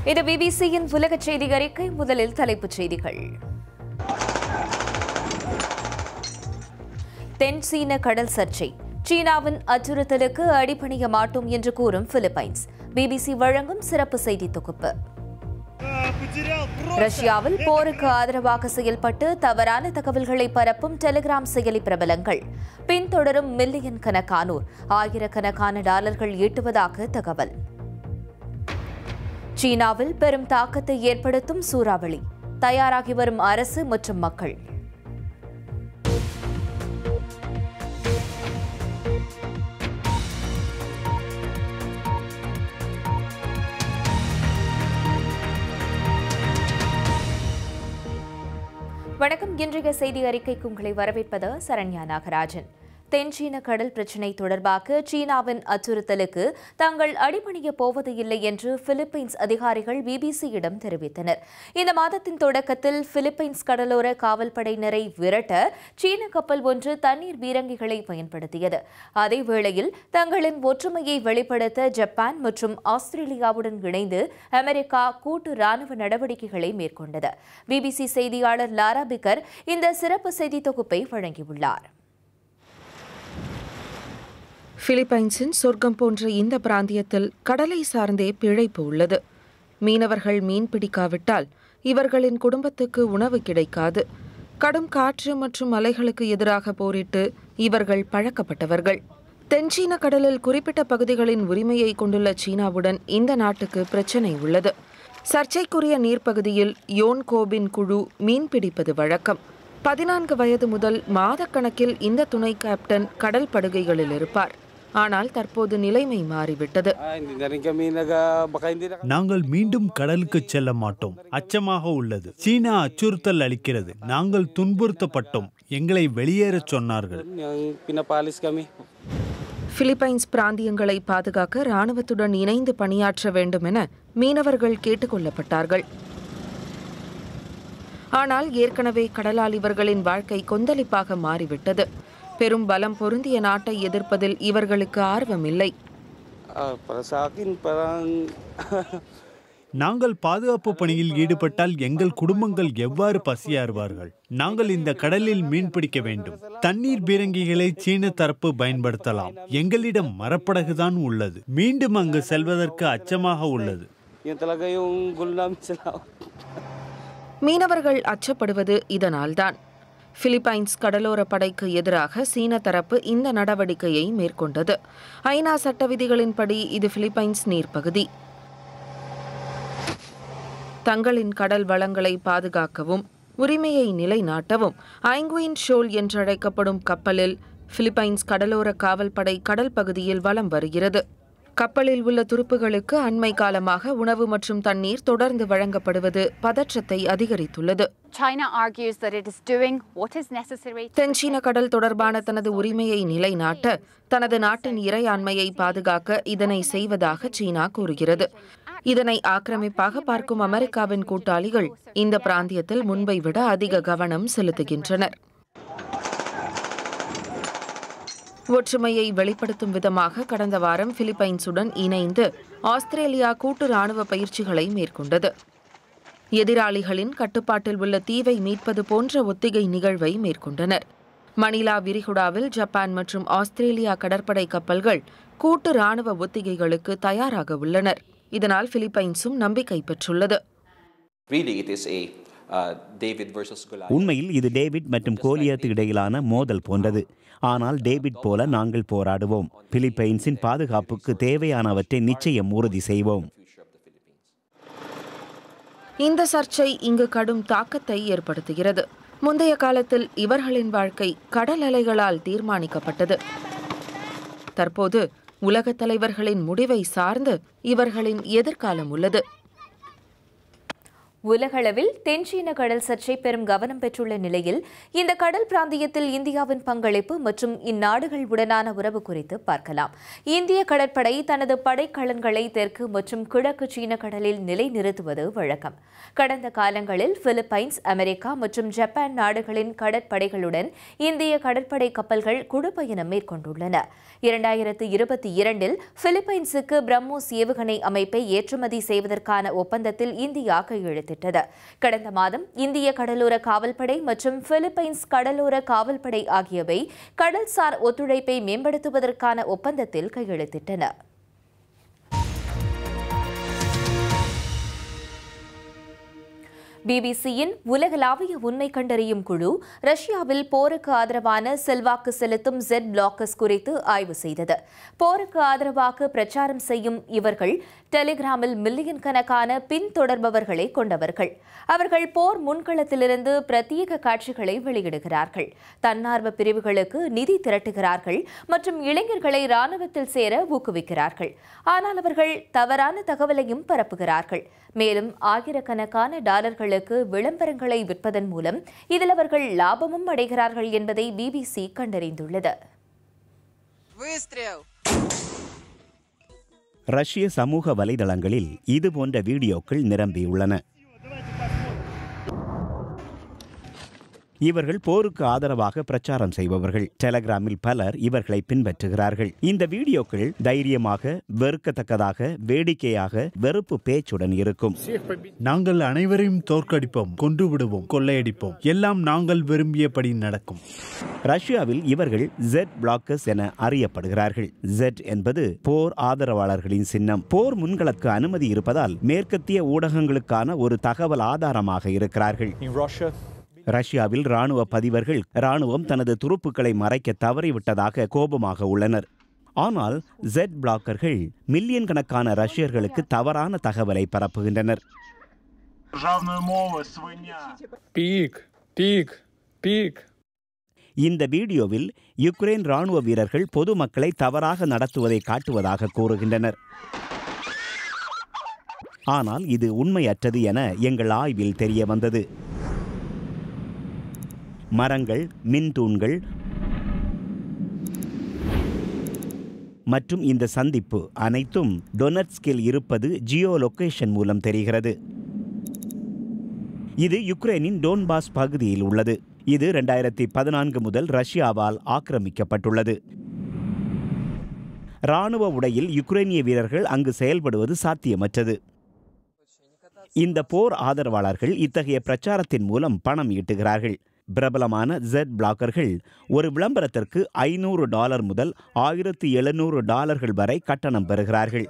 இது பிபிசியின் உலக செய்தி அறிக்கை முதலில் தலைப்புச் செய்திகள் தென் சீன கடல் சர்ச்சை சீனாவின் அச்சுறுத்தலுக்கு அடிபணிய மாட்டோம் என்று கூறும் பிலிப்பைன்ஸ் பிபிசி வழங்கும் சிறப்பு செய்தி தொகுப்பு ரஷ்யாவில் போருக்கு ஆதரவாக செயல்பட்டு தவறான தகவல்களை பரப்பும் டெலிகிராம் செயலி பிரபலங்கள் பின்தொடரும் மில்லியன் கணக்கானோர் ஆயிரக்கணக்கான டாலர்கள் ஈட்டுவதாக தகவல் சீனாவில் பெரும் தாக்கத்தை ஏற்படுத்தும் சூறாவளி தயாராகி வரும் அரசு மற்றும் மக்கள் வணக்கம் இன்றைய செய்தி அறிக்கைக்கு உங்களை வரவேற்பது சரண்யா நாகராஜன் தென்சீன கடல் பிரச்சினை தொடர்பாக சீனாவின் அச்சுறுத்தலுக்கு தாங்கள் அடிபணிய போவது இல்லை என்று பிலிப்பைன்ஸ் அதிகாரிகள் பிபிசியிடம் தெரிவித்தனர் இந்த மாதத்தின் தொடக்கத்தில் பிலிப்பைன்ஸ் கடலோர காவல்படையினரை விரட்ட சீன கப்பல் ஒன்று தண்ணீர் பீரங்கிகளை பயன்படுத்தியது அதேவேளையில் தங்களின் ஒற்றுமையை வெளிப்படுத்த ஜப்பான் மற்றும் ஆஸ்திரேலியாவுடன் இணைந்து அமெரிக்கா கூட்டு ராணுவ நடவடிக்கைகளை மேற்கொண்டது பிபிசி செய்தியாளர் லாரா பிக்கர் இந்த சிறப்பு செய்தி தொகுப்பை வழங்கியுள்ளார் பிலிப்பைன்ஸின் சொர்க்கம் போன்ற இந்த பிராந்தியத்தில் கடலை சார்ந்தே பிழைப்பு உள்ளது மீனவர்கள் மீன் பிடிக்காவிட்டால் இவர்களின் குடும்பத்துக்கு உணவு கிடைக்காது கடும் காற்று மற்றும் அலைகளுக்கு எதிராக போரிட்டு இவர்கள் பழக்கப்பட்டவர்கள் தென்சீன கடலில் குறிப்பிட்ட பகுதிகளின் உரிமையை கொண்டுள்ள சீனாவுடன் இந்த நாட்டுக்கு பிரச்சினை உள்ளது சர்ச்சைக்குரிய நீர்ப்பகுதியில் யோன் கோபின் குழு மீன் பிடிப்பது வழக்கம் பதினான்கு வயது முதல் மாதக்கணக்கில் இந்த துணை கேப்டன் கடல் படுகைகளில் இருப்பார் ஆனால் தற்போது நிலைமை மாறிவிட்டது Ah, hindi na rin kami nag baka hindi na நாங்கள் மீண்டும் கடலுக்கு செல்ல மாட்டோம் அச்சமாக உள்ளது சீனா அச்சுறுத்தல் அளிக்கிறது நாங்கள் துன்புறுத்தப்பட்டோம் எங்களை வெளியேறச் சொன்னார்கள் yung pinapalis kami. பிலிப்பைன்ஸ் பிராந்தியங்களை பாதுகாக்க ராணுவத்துடன் இணைந்து பணியாற்ற வேண்டும் என மீனவர்கள் கேட்டுக்கொள்ளப்பட்டார்கள் ஆனால் ஏற்கனவே கடலால் இவர்களின் வாழ்க்கை கொந்தளிப்பாக மாறிவிட்டது பெரும் பலம் பொருந்திய நாட்டை எதிர்ப்பதில் இவர்களுக்கு ஆர்வமில்லை Ah, para sa akin parang நாங்கள் பாதுகாப்பு பணியில் ஈடுபட்டால் எங்கள் குடும்பங்கள் எவ்வாறு பசியாறுவார்கள் நாங்கள் இந்த கடலில் மீன் பிடிக்க வேண்டும் தண்ணீர் பீரங்கிகளை சீன தரப்பு பயன்படுத்தலாம் எங்களிடம் மரப்படகுதான் உள்ளது மீண்டும் அங்கு செல்வதற்கு அச்சமாக உள்ளது yun talaga yung goal namin sa laot. மீனவர்கள் அச்சப்படுவது இதனால்தான் பிலிப்பைன்ஸ் கடலோர படைக்கு எதிராக சீன தரப்பு இந்த நடவடிக்கையை மேற்கொண்டது ஐநா சட்ட விதிகளின்படி இது பிலிப்பைன்ஸ் நீர்ப்பகுதி தங்களின் கடல் வளங்களை பாதுகாக்கவும் உரிமையை நிலைநாட்டவும் ஐங்குயின் ஷோல் என்றழைக்கப்படும் கப்பலில் பிலிப்பைன்ஸ் கடலோர காவல்படை கடல் பகுதியில் வலம் வருகிறது கப்பலில் உள்ள துருப்புகளுக்கு அண்மை காலமாக உணவு மற்றும் தண்ணீர் தொடர்ந்து வழங்கப்படுவது பதற்றத்தை அதிகரித்துள்ளது China argues that it is doing what is necessary to தென்சீன கடல் தொடர்பான தனது உரிமையை நிலைநாட்ட தனது நாட்டின் இறையாண்மையை பாதுகாக்க இதனை செய்வதாக சீனா கூறுகிறது இதனை ஆக்கிரமிப்பாக பார்க்கும் அமெரிக்காவின் கூட்டாளிகள் இந்த பிராந்தியத்தில் முன்பை விட அதிக கவனம் செலுத்துகின்றனர் ஒற்றுமையை வெளிப்படுத்தும் விதமாக கடந்த வாரம் பிலிப்பைன்ஸுடன் இணைந்து ஆஸ்திரேலியா கூட்டு ராணுவ பயிற்சிகளை மேற்கொண்டது எதிராளிகளின் கட்டுப்பாட்டில் உள்ள தீவை மீட்பது போன்ற ஒத்திகை நிகழ்வை மேற்கொண்டனர் மணிலா விரிகுடாவில் ஜப்பான் மற்றும் ஆஸ்திரேலியா கடற்படை கப்பல்கள் கூட்டு ராணுவ ஒத்திகைகளுக்கு தயாராக உள்ளனர் இதனால் பிலிப்பைன்ஸும் நம்பிக்கை பெற்றுள்ளது Really, it is a uh, David versus Goliath. உண்மையில் இது டேவிட் மற்றும் கோலியாத் இடையிலான மோதல் போன்றது ஆனால் டேவிட் போல நாங்கள் போராடுவோம் பிலிப்பைன்ஸின் பாதுகாப்புக்கு தேவையானவற்றை நிச்சயம் உறுதி செய்வோம் இந்த சர்ச்சை இங்கு கடும் தாக்கத்தை ஏற்படுத்துகிறது முந்தைய காலத்தில் இவர்களின் வாழ்க்கை கடல் அலைகளால் தீர்மானிக்கப்பட்டது தற்போது உலகத் தலைவர்களின் முடிவை சார்ந்து இவர்களின் எதிர்காலம் உள்ளது உலகளவில் தென்சீன கடல் சர்ச்சை பெரும் கவனம் பெற்றுள்ள நிலையில் இந்த கடல் பிராந்தியத்தில் இந்தியாவின் பங்களிப்பு மற்றும் இந்நாடுகளுடனான உறவு குறித்து பார்க்கலாம் இந்திய கடற்படை தனது படைக்கலன்களை தெற்கு மற்றும் கிழக்கு சீன கடலில் நிலைநிறுத்துவது வழக்கம் கடந்த காலங்களில் பிலிப்பைன்ஸ் அமெரிக்கா மற்றும் ஜப்பான் நாடுகளின் கடற்படைகளுடன் இந்திய கடற்படை கப்பல்கள் குழுப்பயணம் மேற்கொண்டுள்ளன இரண்டாயிரத்து இருபத்தி இரண்டில் பிலிப்பைன்ஸுக்கு பிரம்மோஸ் ஏவுகணை அமைப்பை ஏற்றுமதி செய்வதற்கான ஒப்பந்தத்தில் இந்தியா கையெழுத்திட்டது கடந்த மாதம் இந்திய கடலோர காவல்படை மற்றும் பிலிப்பைன்ஸ் கடலோர காவல்படை ஆகியவை கடல்சார் ஒத்துழைப்பை மேம்படுத்துவதற்கான ஒப்பந்தத்தில் கையெழுத்திட்டன பிபிசியின் உலகளாவிய உண்மை கண்டறியும் குழு ரஷ்யாவில் போருக்கு ஆதரவான செல்வாக்கு செலுத்தும் ஜெட் பிளாக்கர்ஸ் குறித்து ஆய்வு செய்தது போருக்கு ஆதரவாக பிரச்சாரம் செய்யும் இவர்கள் டெலிகிராமில் மில்லியன் கணக்கான பின்தொடர்பவர்களை கொண்டவர்கள் அவர்கள் போர் முன்களத்திலிருந்து பிரத்யேக காட்சிகளை வெளியிடுகிறார்கள் தன்னார்வ பிரிவுகளுக்கு நிதி திரட்டுகிறார்கள் மற்றும் இளைஞர்களை ராணுவத்தில் சேர ஊக்குவிக்கிறார்கள் ஆனால் அவர்கள் தவறான தகவலையும் பரப்புகிறார்கள் மேலும் ஆயிரக்கணக்கான டாலர்களுக்கு விளம்பரங்களை விற்பதன் மூலம் இதில் அவர்கள் லாபமும் அடைகிறார்கள் என்பதை பிபிசி கண்டறிந்துள்ளது ரஷ்ய சமூக வலைதளங்களில் இது போன்ற வீடியோக்கள் நிரம்பியுள்ளன இவர்கள் போருக்கு ஆதரவாக பிரச்சாரம் செய்பவர்கள் டெலகிராமில் பலர் இவர்களை பின்பற்றுகிறார்கள் இந்த வீடியோக்கள் தைரியமாக வெறுக்கத்தக்கதாக வேடிக்கையாக வெறுப்பு பேச்சுடன் இருக்கும் நாங்கள் அனைவரையும் தோற்கடிப்போம் கொன்று விடுவோம் கொள்ளையடிப்போம் எல்லாம் நாங்கள் விரும்பியபடி நடக்கும் ரஷ்யாவில் இவர்கள் ஜெட் பிளாக்கர்ஸ் என அறியப்படுகிறார்கள் ஜெட் என்பது போர் ஆதரவாளர்களின் சின்னம் போர் முன்களுக்கு அனுமதி இருப்பதால் மேற்கத்திய ஊடகங்களுக்கான ஒரு தகவல் ஆதாரமாக இருக்கிறார்கள் ரஷ்யாவில் ராணுவ பதிவர்கள் ராணுவம் தனது துருப்புக்களை மறைக்க தவறிவிட்டதாக கோபமாக உள்ளனர் ஆனால் ஜெட் பிளாக்கர்கள் மில்லியன் கணக்கான ரஷ்யர்களுக்கு தவறான தகவலை பரப்புகின்றனர் Пик, пик, пик. இந்த வீடியோவில் யுக்ரைன் ராணுவ வீரர்கள் பொதுமக்களை தவறாக நடத்துவதை காட்டுவதாக கூறுகின்றனர் ஆனால் இது உண்மையற்றது என எங்கள் ஆய்வில் தெரிய வந்தது மரங்கள் மின்தூண்கள் மற்றும் இந்த சந்திப்பு அனைத்தும் டொனட்ஸ்கில் இருப்பது ஜியோ லொகேஷன் மூலம் தெரிகிறது இது யுக்ரைனின் டோன்பாஸ் பகுதியில் உள்ளது இது ரெண்டாயிரத்தி பதினான்கு முதல் ரஷ்யாவால் ஆக்கிரமிக்கப்பட்டுள்ளது ராணுவ உடையில் யுக்ரைனிய வீரர்கள் அங்கு செயல்படுவது சாத்தியமற்றது இந்த போர் ஆதரவாளர்கள் இத்தகைய பிரச்சாரத்தின் மூலம் பணம் ஈட்டுகிறார்கள் பிரபலமான ஜெட் பிளாக்கர்கள் ஒரு விளம்பரத்திற்கு ஐநூறு டாலர் முதல் ஆயிரத்தி எழுநூறு டாலர்கள் வரை கட்டணம் பெறுகிறார்கள்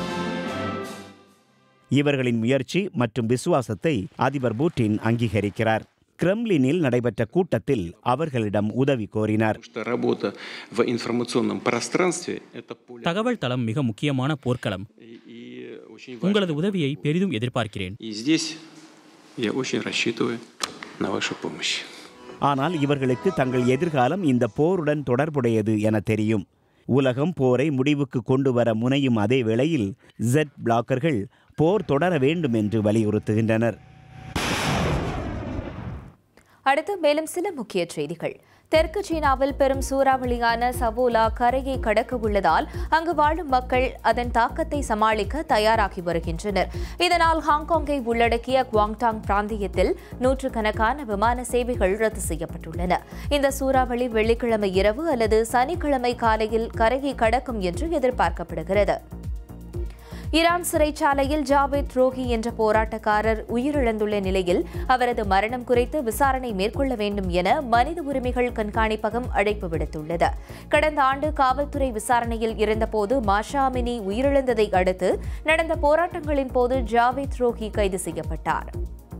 இவர்களின் முயற்சி மற்றும் விசுவாசத்தை அதிபர் புட்டின் அங்கீகரிக்கிறார் கிரெம்லினில் நடைபெற்ற கூட்டத்தில் அவர்களிடம் உதவி கோரினார் что работа в информационном пространстве – это поле. தகவல் தளம் மிக முக்கியமான போர்க்களம் И очень உங்களது важно. உதவியை பெரிதும் எதிர்பார்க்கிறேன் И здесь я очень рассчитываю на вашу помощь. ஆனால் இவர்களுக்கு தங்கள் எதிர்காலம் இந்த போருடன் தொடர்புடையது என தெரியும் உலகம் போரை முடிவுக்கு கொண்டு வர முனையும் அதே வேளையில் ஜெட் பிளாக்கர்கள் போர் தொடர வேண்டும் என்று வலியுறுத்துகின்றனர் அடுத்து மேலும் சில முக்கிய செய்திகள் தெற்கு சீனாவில் பெரும் சூறாவளியான சவோலா கரையை கடக்க உள்ளதால் அங்கு வாழும் மக்கள் அதன் தாக்கத்தை சமாளிக்க தயாராகி வருகின்றனர் இதனால் ஹாங்காங்கை உள்ளடக்கிய குவாங்டாங் பிராந்தியத்தில் நூற்றுக்கணக்கான விமான சேவைகள் ரத்து செய்யப்பட்டுள்ளன இந்த சூறாவளி வெள்ளிக்கிழமை இரவு அல்லது சனிக்கிழமை காலையில் கரையை கடக்கும் என்று எதிர்பார்க்கப்படுகிறது ஈரான் சிறைச்சாலையில் ஜாவேத் ரோஹி என்ற போராட்டக்காரர் உயிரிழந்துள்ள நிலையில் அவரது மரணம் குறித்து விசாரணை மேற்கொள்ள வேண்டும் என மனித உரிமைகள் கண்காணிப்பகம் அழைப்பு விடுத்துள்ளது கடந்த ஆண்டு காவல்துறை விசாரணையில் இருந்தபோது மாஷா அமினி உயிரிழந்ததை அடுத்து நடந்த போராட்டங்களின் போது ஜாவேத் ரோஹி கைது செய்யப்பட்டார்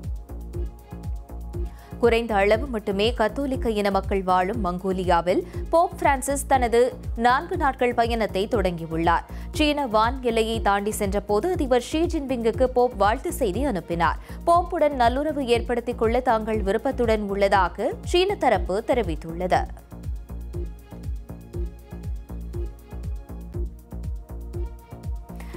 குறைந்த அளவு மட்டுமே கத்தோலிக்க இன மக்கள் வாழும் மங்கோலியாவில் போப் பிரான்சிஸ் தனது நான்கு நாட்கள் பயணத்தை தொடங்கியுள்ளார் சீன வான் எல்லையை தாண்டி சென்றபோது அதிபர் ஷி ஜின்பிங்குக்கு போப் வாழ்த்து செய்தி அனுப்பினார் போப்புடன் நல்லுறவு ஏற்படுத்திக் கொள்ள தாங்கள் விருப்பத்துடன் உள்ளதாக சீன தரப்பு தெரிவித்துள்ளது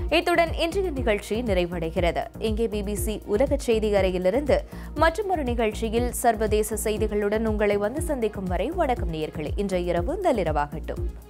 இத்துடன் இன்றைய நிகழ்ச்சி நிறைவடைகிறது இங்கே பிபிசி உலக செய்தி அறையிலிருந்து மற்றொரு நிகழ்ச்சியில் சர்வதேச செய்திகளுடன் உங்களை வந்து சந்திக்கும் வரை வணக்கம் நேயர்களே இன்றைய இரவு நள்ளிரவாகட்டும்